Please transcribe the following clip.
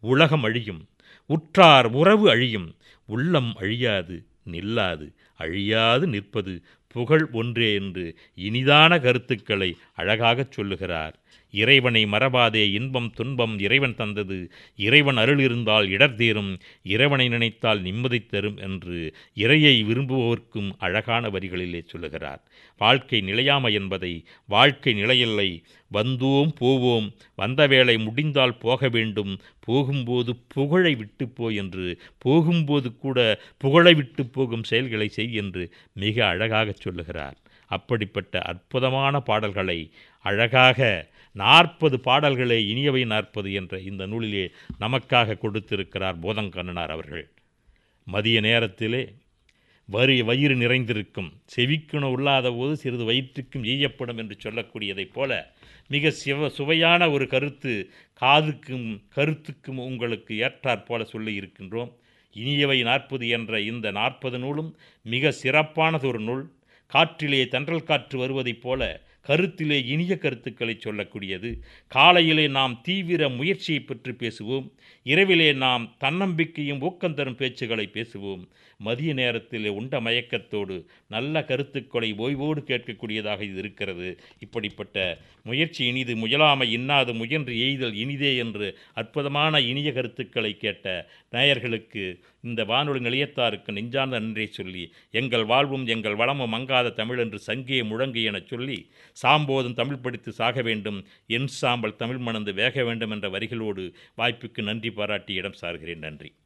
உலகம் அழியும் உற்றார் உறவு அழியும் உள்ளம் அழியாது நில்லாது அழியாது நிற்பது புகழ் ஒன்றே என்று இனிதான கருத்துக்களை அழகாகச் சொல்லுகிறார் இறைவனை மறவாதே இன்பம் துன்பம் இறைவன் தந்தது இறைவன் அருள் இருந்தால் இடர் தீரும் இறைவனை நினைத்தால் நிம்மதி தரும் என்று இறையை விரும்புவோர்க்கும் அழகான வரிகளிலே சொல்லுகிறார் வாழ்க்கை நிலையாமை என்பதை வாழ்க்கை நிலையில்லை வந்தோம் போவோம் வந்த வேளை முடிந்தால் போக வேண்டும் போகும்போது புகழை விட்டு போய் என்று போகும்போது கூட புகழை விட்டு போகும் செயல்களை செய் என்று மிக அழகாகச் சொல்லுகிறார் அப்படிப்பட்ட அற்புதமான பாடல்களை அழகாக நாற்பது பாடல்களே இனியவை நாற்பது என்ற இந்த நூலிலே நமக்காக கொடுத்திருக்கிறார் போதங்கண்ணனார் அவர்கள் மதிய நேரத்திலே வரி வயிறு நிறைந்திருக்கும் செவிக்குண உள்ளாத போது சிறிது வயிற்றுக்கும் ஈயப்படும் என்று சொல்லக்கூடியதைப் போல மிக சிவ சுவையான ஒரு கருத்து காதுக்கும் கருத்துக்கும் உங்களுக்கு ஏற்றாற் போல சொல்லி இருக்கின்றோம் இனியவை நாற்பது என்ற இந்த நாற்பது நூலும் மிக சிறப்பானதொரு நூல் காற்றிலே தென்றல் காற்று வருவதைப் போல கருத்திலே இனிய கருத்துக்களை சொல்லக்கூடியது காலையிலே நாம் தீவிர முயற்சியை பற்றி பேசுவோம் இரவிலே நாம் தன்னம்பிக்கையும் ஊக்கம் தரும் பேச்சுகளை பேசுவோம் மதிய நேரத்திலே உண்ட மயக்கத்தோடு நல்ல கருத்துக்களை ஓய்வோடு கேட்கக்கூடியதாக இது இருக்கிறது இப்படிப்பட்ட முயற்சி இனிது முயலாமை இன்னாது முயன்று எய்தல் இனிதே என்று அற்புதமான இனிய கருத்துக்களை கேட்ட நேயர்களுக்கு இந்த வானொலி நிலையத்தாருக்கு நெஞ்சார்ந்த நன்றியை சொல்லி எங்கள் வாழ்வும் எங்கள் வளமும் மங்காத தமிழ் என்று சங்கே முழங்கு எனச் சொல்லி சாம்போதும் தமிழ் படித்து சாக வேண்டும் என் சாம்பல் தமிழ் மணந்து வேக வேண்டும் என்ற வரிகளோடு வாய்ப்புக்கு நன்றி பாராட்டி இடம் சார்கிறேன் நன்றி